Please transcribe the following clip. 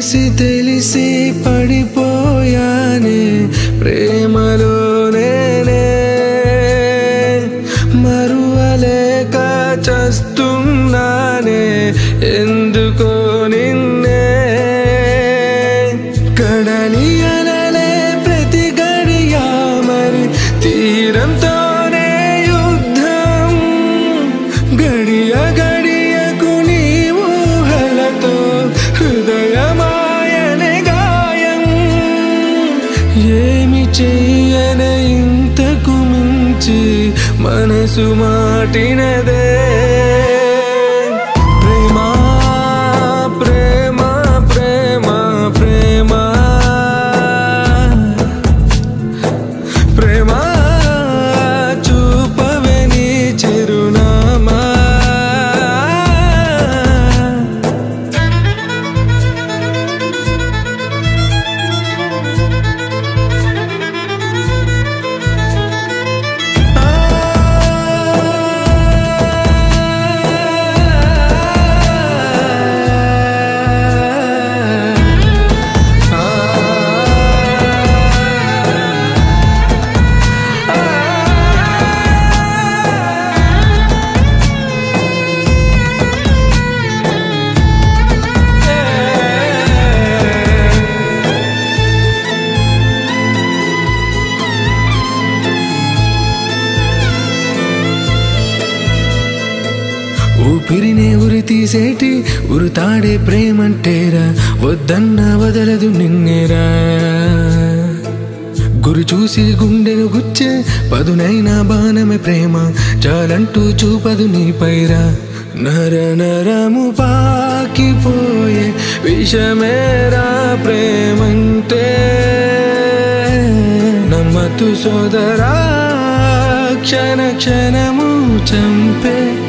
తెలిసి తెలిసి పడిపోయానే ప్రేమలో నేనే మరువలేక చస్తున్నానే ఎందుకో నిన్నే కడలి అలలే ప్రతి గడియా మరి తీరంతోనే యుద్ధం గడియ గడియకు నీ ఊహలతో హృదయమాయనే గాయం ఏమి చెయ్యన ఇంతకు మించి మనసు మాటినదే ప్రేమ ప్రేమ ప్రేమ ప్రేమ ప్రేమ చూపవే నీ చిరునామా ఊపిరినే ఉరి తీసేటి ఉరుతాడే ప్రేమంటేరా వద్దన్న వదలదు నిన్నేరా గురి చూసి గుండెను గుచ్చే పదునైన బాణమే ప్రేమ చాలంటూ చూపదు నీ పైరా నర నరము పాకిపోయే విషమేరా ప్రేమంటే నమ్మతు సోదరా క్షణ క్షణము చంపే